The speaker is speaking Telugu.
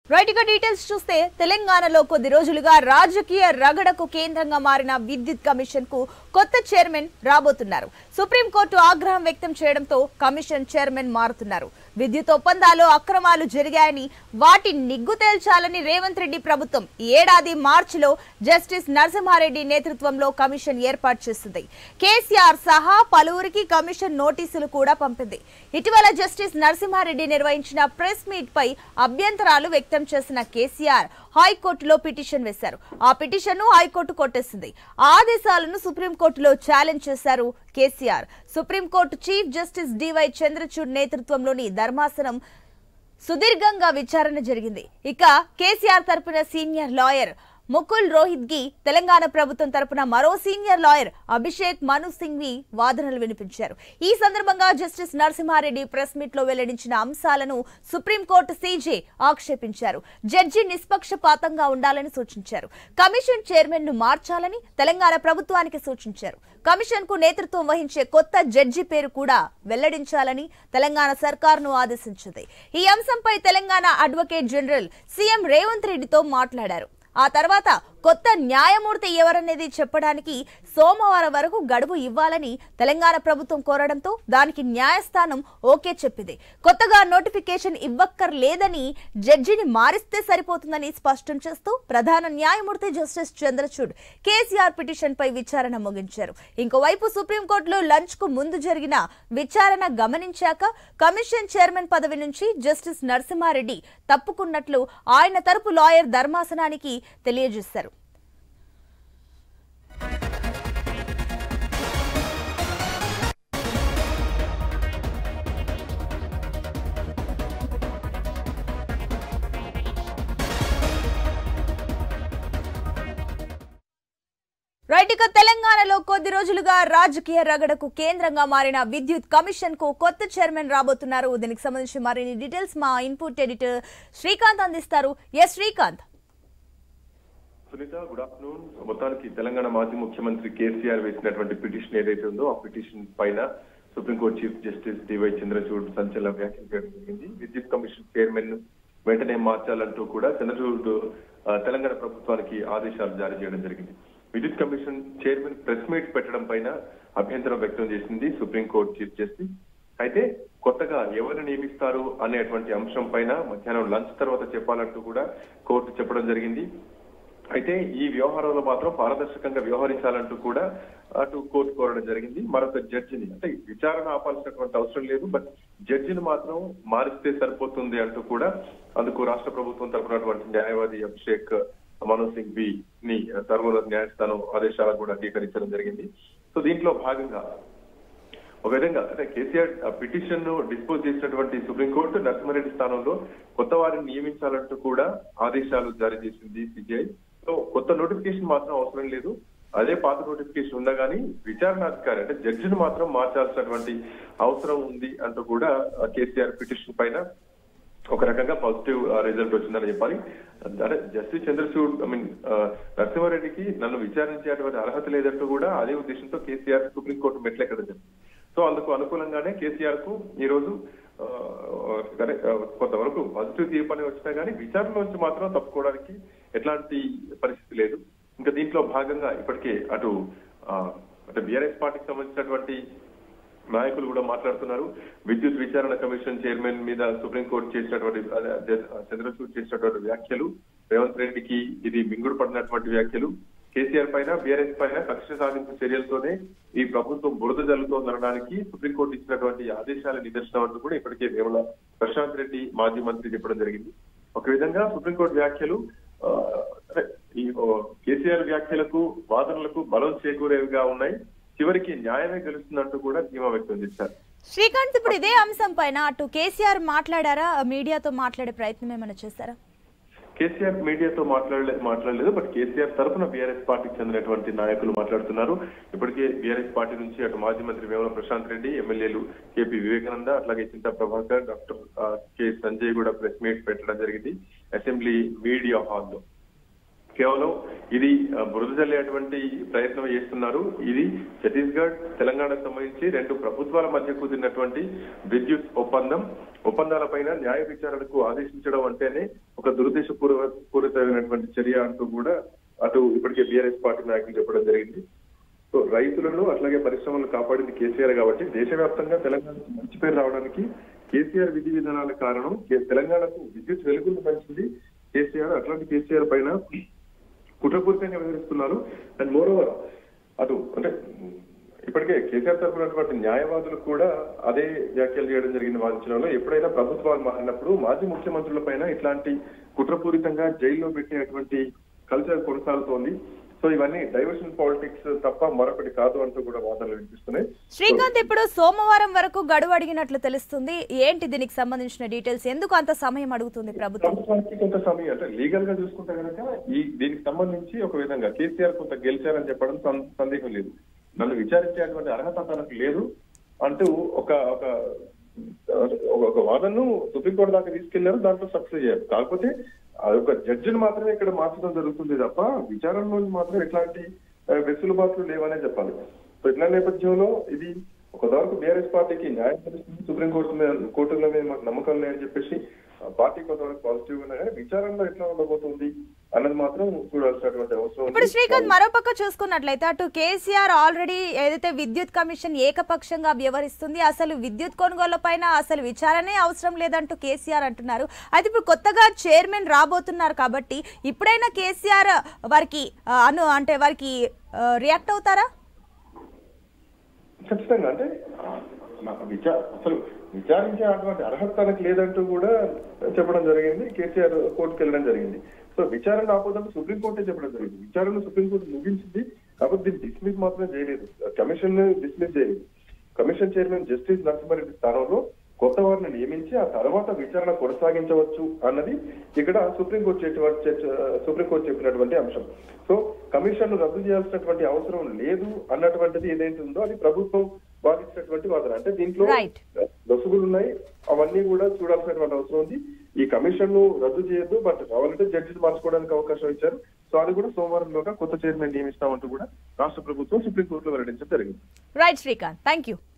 రైట్ ఇక డీటెయిల్స్ చూస్తే తెలంగాణలో కొద్ది రోజులుగా రాజకీయ రగడకు కేంద్రంగా మారిన విద్యుత్ కమిషన్ కు కొత్త చైర్మన్ రాబోతున్నారు సుప్రీంకోర్టు ఆగ్రహం వ్యక్తం చేయడంతో కమిషన్ చైర్మన్ మారుతున్నారు విద్యుత్ ఒప్పందాలు అక్రమాలు జరిగాయని వాటి నిగ్గు తేల్చాలని రేవంత్ రెడ్డి ప్రభుత్వం ఈ ఏడాది మార్చిలో జస్టిస్ నరసింహారెడ్డి నేతృత్వంలో కమిషన్ ఏర్పాటు చేసింది కేసీఆర్ సహా పలువురికి కమిషన్ నోటీసులు కూడా పంపింది ఇటీవల జస్టిస్ నరసింహారెడ్డి నిర్వహించిన ప్రెస్ మీట్ పై అభ్యంతరాలు వ్యక్తం చేసిన కేసీఆర్ హైకోర్టులో పిటిషన్ వేశారు ఆ పిటిషన్ హైకోర్టు కొట్టేసింది ఆ ఆదేశాలను సుప్రీంకోర్టులో ఛాలెంజ్ చేశారు KCR supreme court chief justice D Y Chandrachud నేతృత్వంలోని ధర్మాసనం సుదీర్ఘంగా విచారణ జరిగింది ఇక కేసీఆర్ తరపున సీనియర్ లాయర్ ముకుల్ రోహిత్ గి తెలంగాణ ప్రభుత్వం తరపున మరో senior lawyer Abhishek Manu Singhvi వాదనలు వినిపించారు ఈ సందర్భంగా జస్టిస్ నరసింహారెడ్డి ప్రెస్ మీట్ లో వెల్లడించిన అంశాలను సుప్రీంకోర్టు సీజే ఆక్షేపించారు జడ్జి నిష్పక్షపాతంగా ఉండాలని సూచించారు కమిషన్ చైర్మన్ ను మార్చాలని తెలంగాణ ప్రభుత్వానికి సూచించారు కమిషన్ కు నేతృత్వం వహించే కొత్త జడ్జి పేరు కూడా వెల్లడించాలని తెలంగాణ సర్కార్ను ఆదేశించింది ఈ అంశంపై Telangana advocate general CM Revanth రెడ్డితో మాట్లాడారు ఆ తర్వాత కొత్త న్యాయమూర్తి ఎవరనేది చెప్పడానికి సోమవారం వరకు గడువు ఇవ్వాలని తెలంగాణ ప్రభుత్వం కోరడంతో దానికి న్యాయస్థానం ఓకే చెప్పింది కొత్తగా నోటిఫికేషన్ ఇవ్వక్కర్లేదని జడ్జిని మారిస్తే సరిపోతుందని స్పష్టం చేస్తూ ప్రధాన న్యాయమూర్తి జస్టిస్ చంద్రచూడ్ కేసీఆర్ పిటిషన్ పై విచారణ ముగించారు ఇంకోవైపు సుప్రీంకోర్టులో లంచ్ కు ముందు జరిగిన విచారణ గమనించాక కమిషన్ చైర్మన్ పదవి నుంచి జస్టిస్ నరసింహారెడ్డి తప్పుకున్నట్లు ఆయన తరపు లాయర్ ధర్మాసనానికి తెలియజేశారు రైట్ ఇక తెలంగాణలో కొద్ది రోజులుగా రాజకీయ రగడకు కేంద్రంగా మారిన విద్యుత్ కమిషన్ కు కొత్త చైర్మన్ రాబోతున్నారు దీనికి సంబంధించి మరిన్ని డీటెయిల్స్ మా ఇన్పుట్ ఎడిటర్ శ్రీకాంత్ అందిస్తారు yes Srikanth Sunitha good afternoon మొత్తానికి తెలంగాణ మాజీ ముఖ్యమంత్రి కేసీఆర్ వేసినటువంటి పిటిషన్ ఏదైతే ఉందో ఆ పిటిషన్ పైన supreme court chief justice D Y Chandrachud సంచలన వ్యాఖ్యలు చేయడం జరిగింది విద్యుత్ కమిషన్ చైర్మన్ వెంటనే మార్చాలంటూ కూడా చంద్రచూడ్ ఆ, తెలంగాణ ప్రభుత్వానికి ఆదేశాలు జారీ చేయడం జరిగింది విద్యుత్ కమిషన్ చైర్మన్ ప్రెస్ మీట్ పెట్టడం పైన అభ్యంతరం వ్యక్తం చేసింది సుప్రీంకోర్టు చీఫ్ జస్టిస్ అయితే కొత్తగా ఎవరిని నియమిస్తారు అనేటువంటి అంశం పైన మధ్యాహ్నం లంచ్ తర్వాత చెప్పాలంటూ కూడా కోర్టు చెప్పడం జరిగింది అయితే ఈ వ్యవహారంలో మాత్రం పారదర్శకంగా వ్యవహరించాలంటూ కూడా అటు కోర్టు కోరడం జరిగింది మరొక జడ్జిని అంటే విచారణ ఆపాల్సినటువంటి అవసరం లేదు బట్ జడ్జిని మాత్రం మారిస్తే సరిపోతుంది అంటూ కూడా అందుకు రాష్ట్ర ప్రభుత్వం తరపునటువంటి న్యాయవాది అభిషేక్ మనోజ్ సింగ్ బి ని సర్వోన్నత న్యాయస్థానం ఆదేశాలను కూడా అంగీకరించడం జరిగింది సో దీంట్లో భాగంగా ఒక విధంగా అంటే కేసీఆర్ పిటిషన్ ను డిస్పోజ్ చేసినటువంటి సుప్రీంకోర్టు నరసింహారెడ్డి స్థానంలో కొత్త వారిని నియమించాలంటూ కూడా ఆదేశాలు జారీ చేసింది సిబిఐ సో కొత్త నోటిఫికేషన్ మాత్రం అవసరం లేదు అదే పాత నోటిఫికేషన్ ఉందా కానీ విచారణాధికారి అంటే జడ్జిని మాత్రం మార్చాల్సినటువంటి అవసరం ఉంది అంటూ కూడా ఆ, కేసీఆర్ పిటిషన్ పైన ఒక రకంగా పాజిటివ్ రిజల్ట్ వచ్చిందని చెప్పాలి అంటే జస్టిస్ చంద్రచూడ్ ఐ మీన్ నరసింహారెడ్డికి నన్ను విచారించేటువంటి అర్హత లేదంటూ కూడా అదే ఉద్దేశంతో కేసీఆర్ సుప్రీంకోర్టు మెట్లెక్కడం జరిగింది సో అందుకు అనుకూలంగానే కేసీఆర్ కు ఈ రోజు ఆ, అదే, ఆ, కొంతవరకు పాజిటివ్ తీర్పు అనేది వచ్చినా కానీ విచారణ నుంచి మాత్రం తప్పుకోవడానికి ఎట్లాంటి పరిస్థితి లేదు ఇంకా దీంట్లో భాగంగా ఇప్పటికే అటు ఆ, అంటే బీఆర్ఎస్ పార్టీకి సంబంధించినటువంటి నాయకులు కూడా మాట్లాడుతున్నారు విద్యుత్ విచారణ కమిషన్ చైర్మన్ మీద సుప్రీంకోర్టు చేసినటువంటి అదే, అదే, చంద్రచూడ్ చేసినటువంటి వ్యాఖ్యలు రేవంత్ రెడ్డికి ఇది మింగుడు పడినటువంటి వ్యాఖ్యలు కేసీఆర్ పైన బీఆర్ఎస్ పైన కక్ష సాధింపు చర్యలతోనే ఈ ప్రభుత్వం బురద జల్లుతోందనడానికి సుప్రీంకోర్టు ఇచ్చినటువంటి ఆదేశాల నిదర్శనం అంటూ కూడా ఇప్పటికే వేముల ప్రశాంత్ రెడ్డి మాజీ మంత్రి చెప్పడం జరిగింది ఒక విధంగా సుప్రీంకోర్టు వ్యాఖ్యలు ఆ, అదే, ఈ ఓ, కేసీఆర్ వ్యాఖ్యలకు వాదనలకు బలం చేకూరేవిగా ఉన్నాయి చివరికి న్యాయమే గెలుస్తుందంటూ కూడా ధీమా వ్యక్తం చేశారు శ్రీకాంత్ ఇప్పుడు ఇదే అంశం పైన అటు కేసీఆర్ మాట్లాడారా మీడియాతో మాట్లాడే ప్రయత్నం ఏమైనా చేశారా కేసీఆర్ మీడియాతో మాట్లాడలే మాట్లాడలేదు బట్ కేసీఆర్ తరఫున బీఆర్ఎస్ పార్టీకి చెందినటువంటి నాయకులు మాట్లాడుతున్నారు ఇప్పటికే బీఆర్ఎస్ పార్టీ నుంచి అటు మాజీ మంత్రి వేముల ప్రశాంత్ రెడ్డి ఎమ్మెల్యేలు కేపీ వివేకానంద అట్లాగే చింతా ప్రభాకర్ డాక్టర్ ఆ, కె సంజయ్ కూడా ప్రెస్ మీట్ పెట్టడం జరిగింది అసెంబ్లీ మీడియా హాల్లో కేవలం ఇది ఆ, బురద జల్లేటువంటి ప్రయత్నం చేస్తున్నారు ఇది ఛత్తీస్గఢ్ తెలంగాణకు సంబంధించి రెండు ప్రభుత్వాల మధ్య కుదిరినటువంటి విద్యుత్ ఒప్పందం ఒప్పందాలపైన న్యాయ విచారణకు ఆదేశించడం అంటేనే ఒక దురుద్దేశపూర్వ పూరితమైనటువంటి చర్య అంటూ కూడా అటు ఇప్పటికే బీఆర్ఎస్ పార్టీ నాయకులు చెప్పడం జరిగింది సో రైతులను అట్లాగే పరిశ్రమలను కాపాడింది కేసీఆర్ కాబట్టి దేశవ్యాప్తంగా తెలంగాణకు మంచి పేరు రావడానికి కేసీఆర్ విధి విధానాల కారణం కే- తెలంగాణకు విద్యుత్ వెలుగులు పెంచింది కేసీఆర్ అట్లాంటి కేసీఆర్ పైన కుట్రపూరితంగా వ్యవహరిస్తున్నారు అండ్ మోర్ ఓవర్ అటు అంటే ఉమ్, ఇప్పటికే కేసీఆర్ తరపునటువంటి న్యాయవాదులు కూడా అదే వ్యాఖ్యలు చేయడం జరిగింది వాదించడంలో ఎప్పుడైనా ప్రభుత్వాలు మారినప్పుడు మాజీ ముఖ్యమంత్రుల పైన ఇట్లాంటి కుట్రపూరితంగా జైల్లో పెట్టేటువంటి కల్చర్ కొనసాగుతోంది సో ఇవన్నీ డైవర్షన్ పాలిటిక్స్ తప్ప మరొకటి కాదు అంటూ కూడా వాదనలు వినిపిస్తున్నాయి శ్రీకాంత్ ఇప్పుడు సోమవారం వరకు గడువు అడిగినట్లు తెలుస్తుంది ఏంటి దీనికి సంబంధించిన డీటెయిల్స్ ఎందుకు అంత సమయం అడుగుతుంది ప్రభుత్వం ప్రభుత్వానికి కొంత సమయం అంటే లీగల్ గా చూసుకుంటే కనుక ఈ దీనికి సంబంధించి ఒక విధంగా కేసీఆర్ కొంత గెలిచారని చెప్పడం సం- సందేహం లేదు నన్ను విచారించేటువంటి అర్హత తనకు లేదు అంటూ ఒక ఒక ఒక- ఒక వాదనను సుప్రీంకోర్టు దాకా తీసుకెళ్లారు దాంట్లో సక్సెస్ అయ్యారు కాకపోతే ఆ యొక్క జడ్జిని మాత్రమే ఇక్కడ మార్చడం జరుగుతుంది తప్ప విచారణలో మాత్రం ఎట్లాంటి ఆ, వెసులుబాట్లు లేవనే చెప్పాలి సో ఇట్లా నేపథ్యంలో ఇది ఒకవరకు బీఆర్ఎస్ పార్టీకి న్యాయం తెలుస్తుంది సుప్రీంకోర్టు మీద కోర్టుల మీద మాకు నమ్మకం లేదని చెప్పేసి ఆ పార్టీ కొంతవరకు పాజిటివ్ ఉన్నా కానీ విచారణలో ఎట్లా ఉండబోతుంది అన్నది మాత్రం చూడాల్సినటువంటి అవసరం ఉంది. ఇప్పుడు శ్రీకాంత్ మరోపక్క చూసుకున్నట్లయితే అటు కేసీఆర్ ఆల్రెడీ ఏదైతే విద్యుత్ కమిషన్ ఏకపక్షంగా వ్యవహరిస్తుంది అసలు విద్యుత్ కొనుగోళ్ల పైన అసలు విచారణే అవసరం లేదంటూ కేసీఆర్ అంటున్నారు అయితే ఇప్పుడు కొత్తగా చైర్మన్ రాబోతున్నారు కాబట్టి ఇప్పుడైనా కేసీఆర్ వారికి ఆ, అను అంటే వారికి రియాక్ట్ అవుతారా ఖచ్చితంగా అంటే ఆ, నాకు విచార అసలు విచారించే అటువంటి అర్హత తనకు లేదంటూ కూడా చెప్పడం జరిగింది కేసీఆర్ కోర్టుకు వెళ్ళడం జరిగింది సో విచారణ ఆపోదంటే సుప్రీంకోర్టే చెప్పడం జరిగింది విచారణ సుప్రీంకోర్టు ముగించింది కాబట్టి దీన్ని డిస్మిస్ మాత్రం చేయలేదు కమిషన్ డిస్మిస్ చేయలేదు కమిషన్ చైర్మన్ జస్టిస్ నరసింహారెడ్డి స్థానంలో కొత్త వారిని నియమించి ఆ తర్వాత విచారణ కొనసాగించవచ్చు అన్నది ఇక్కడ సుప్రీంకోర్టు చేసేటువంటి చర్చ- సుప్రీంకోర్టు చెప్పినటువంటి అంశం సో కమిషన్ రద్దు చేయాల్సినటువంటి అవసరం లేదు అన్నటువంటిది ఏదైతే ఉందో అది ప్రభుత్వం వాదించినటువంటి వాదన అంటే దీంట్లో Right. లొసుగులు ఉన్నాయి అవన్నీ కూడా చూడాల్సినటువంటి అవసరం ఉంది ఈ కమిషన్ ను రద్దు చేయొద్దు బట్ కావాలంటే జడ్జిని మార్చుకోవడానికి అవకాశం ఇచ్చారు సో అది కూడా సోమవారంలోగా కొత్త చైర్మన్ నియమిస్తామంటూ కూడా రాష్ట్ర ప్రభుత్వం సుప్రీంకోర్టులో వెల్లడించడం జరిగింది రైట్ శ్రీకాంత్ థ్యాంక్ యూ